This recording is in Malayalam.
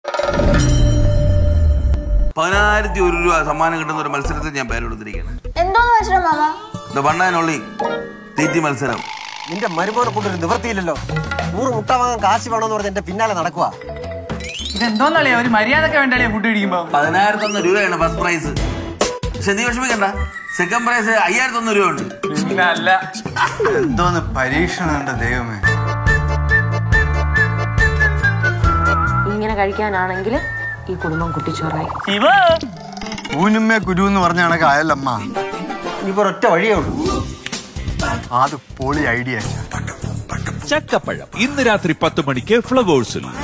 പതിനായിരത്തി ഒരു രൂപ സമ്മാനം കിട്ടുന്ന ഒരു മത്സരത്തിൽ ഞാൻ പേര് കൊടുത്തിരിക്കുകയാണ് എന്തോന്ന് മനസ്സിലാവും മാമ ദ വൺ ആൻഡ് ഓൺലി തീറ്റി മത്സരം നിന്റെ മരുമോനെ കൊണ്ടൊരു നിവൃത്തിയില്ലല്ലോ നൂറ് മുട്ട വാങ്ങാൻ കാശ് വേണമെന്ന് പറഞ്ഞ് എന്റെ പിന്നാലെ നടക്കുക ഇതെന്തോന്നളിയാ ഒരു മര്യാദക്ക് വേണ്ടല്ലേ ഫുഡ് കഴിക്കുമ്പോ പതിനായിരത്തി ഒന്ന് രൂപയാണ് ഫസ്റ്റ് പ്രൈസ് പക്ഷെ നീ വിഷമിക്കണ്ട സെക്കൻഡ് പ്രൈസ് അയ്യായിരത്തി ഒന്ന് രൂപ ഉണ്ട് പിന്നെ അല്ല എന്തോന്ന് പരീക്ഷണം എന്റെ ദൈവമേ ഇങ്ങനെ കഴിക്കാനാണെങ്കിൽ ഈ കുടുംബം കുട്ടിച്ചോറായി ശിവ ഊനുമ്മേ കുരു എന്ന് പറഞ്ഞ കണക്ക് ആയല്ലമ്മ ഇനിയിപ്പോ ഒറ്റ വഴിയേ ഉള്ളൂ അത് പൊളി ഐഡിയ ചക്കപ്പഴം ഇന്ന് രാത്രി പത്ത് മണിക്ക് ഫ്ലവേഴ്സിൽ